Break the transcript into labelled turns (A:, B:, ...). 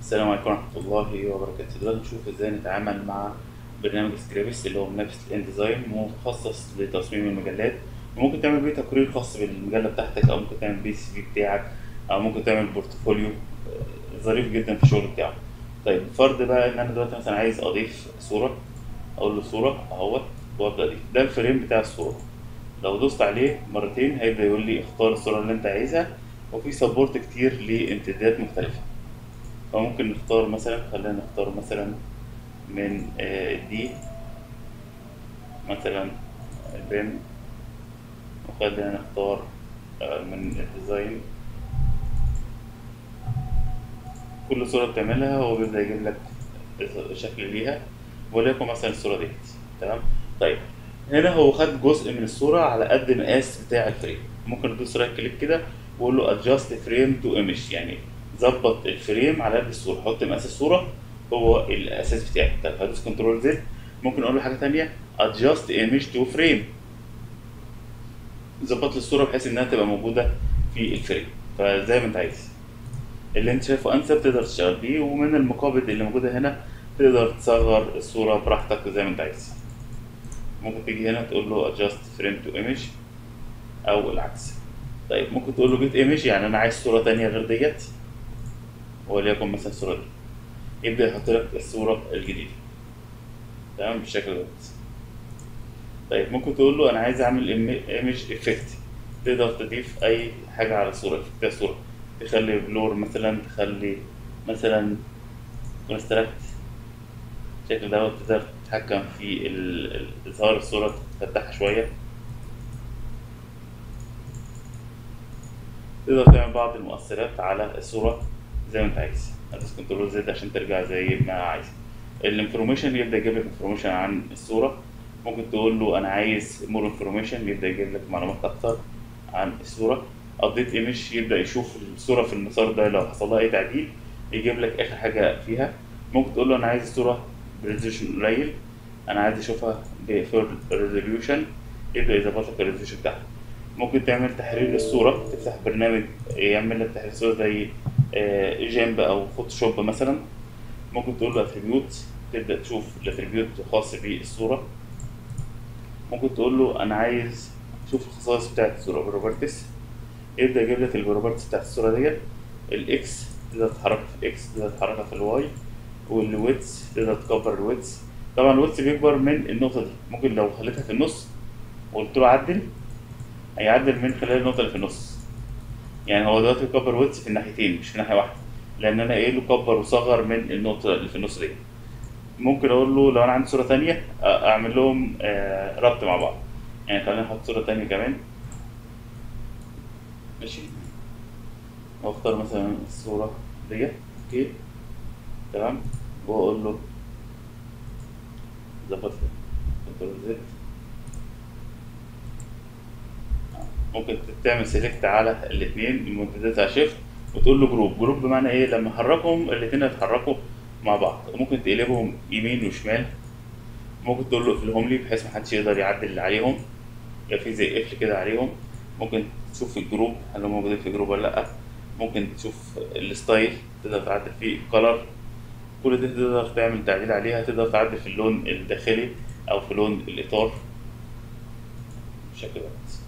A: السلام عليكم ورحمة الله وبركاته دلوقتي نشوف ازاي نتعامل مع برنامج سكريبس اللي هو منافس الانديزاين مخصص لتصميم المجلات وممكن تعمل بيه تقرير خاص بالمجلة بتاعتك أو ممكن تعمل بيه السي في بتاعك أو ممكن تعمل بورتفوليو آه، ظريف جدا في الشغل بتاعك طيب فرض بقى إن أنا دلوقتي مثلا عايز أضيف صورة أقول له صورة أهوت وأبدأ أضيف ده الفريم بتاع الصورة لو دوست عليه مرتين هيبدأ يقول لي اختار الصورة اللي أنت عايزها وفي سبورت كتير لامتدادات مختلفة فممكن نختار مثلا خلينا نختار مثلا من آه، دي مثلا بين وخلينا نختار آه، من الديزاين كل صورة بتعملها هو بيبدأ يجيب لك شكل ليها وليكن مثلا الصورة ديت تمام طيب هنا هو خد جزء من الصورة على قد المقاس بتاع الفريم ممكن تدوس رايت كليك كده وقول له adjust frame to image يعني ظبط الفريم على قد الصورة حط مقاس الصورة هو الأساس بتاعي طيب هدوس كنترول زد ممكن أقول له حاجة تانية adjust image to frame ظبط لي الصورة بحيث إنها تبقى موجودة في الفريم فزي ما أنت عايز اللي أنت شايفه أنسب تقدر تشتغل بيه ومن المقابض اللي موجودة هنا تقدر تصغر الصورة براحتك زي ما أنت عايز ممكن تيجي هنا تقول له adjust frame to image أو العكس طيب ممكن تقول له جيت ايمج يعني انا عايز صوره تانية غير ديت وليكن مثلا الصوره دي يبدا يحط لك الصوره الجديده تمام بالشكل ده طيب ممكن تقول له انا عايز اعمل ايمج افكت تقدر تضيف اي حاجه على الصوره افكت الصوره تخلي بلور مثلا تخلي مثلا كونستراكت الشكل دوت تقدر تتحكم في ال- ال- اظهار الصوره تفتحها شويه تقدر تعمل بعض المؤثرات على الصورة زي ما انت عايز هتدوس كنترول زد عشان ترجع زي ما عايز الانفورميشن يبدأ يجيب لك انفورميشن عن الصورة ممكن تقول له انا عايز مور انفورميشن يبدأ يجيب لك معلومات اكتر عن الصورة ابديت ايمج يبدأ يشوف الصورة في المسار ده لو حصل لها اي تعديل يجيب لك اخر حاجة فيها ممكن تقول له انا عايز الصورة بريزوليوشن قليل انا عايز اشوفها بفول ريزوليوشن يبدأ يظبط لك الريزوليوشن بتاعها ممكن تعمل تحرير الصورة تفتح برنامج يعمل لك تحرير صورة زي آه، جيمب أو فوتوشوب مثلا ممكن تقول له اتريبيوت تبدأ تشوف الاتريبيوت الخاص بالصورة ممكن تقول له أنا عايز أشوف الخصائص بتاعت الصورة بروبرتس يبدأ يجيب لك البروبرتس بتاعت الصورة ديت الإكس تقدر تحركها في الإكس تقدر تحركها في الواي والويتس تقدر تكبر الويتس طبعا الويتس بيكبر من النقطة دي ممكن لو خليتها في النص وقلت له عدل هيعدل من خلال النقطة اللي في النص يعني هو دلوقتي كبر ويتس في الناحيتين مش في ناحية واحدة لأن أنا قايل له كبر وصغر من النقطة اللي في النص دي ممكن أقول له لو أنا عندي صورة تانية أ- أعمل لهم آه، ربط مع بعض يعني خلينا نحط صورة تانية كمان ماشي وأختار مثلا الصورة ديت أوكي تمام وأقول له ظبط كنترول زد ممكن تعمل سيلكت على الاثنين المنتدات على شيفت وتقول له جروب جروب بمعنى ايه لما احركهم الاثنين هيتحركوا مع بعض ممكن تقلبهم يمين وشمال ممكن تقول له اقفلهم لي بحيث محدش يقدر يعدل عليهم يبقى في زي قفل كده عليهم ممكن تشوف الجروب هل هم موجودين في جروب ولا لا ممكن تشوف الستايل تقدر تعدل فيه الكلر كل ده تقدر تعمل تعديل عليها تقدر تعدل في اللون الداخلي او في لون الاطار بالشكل ده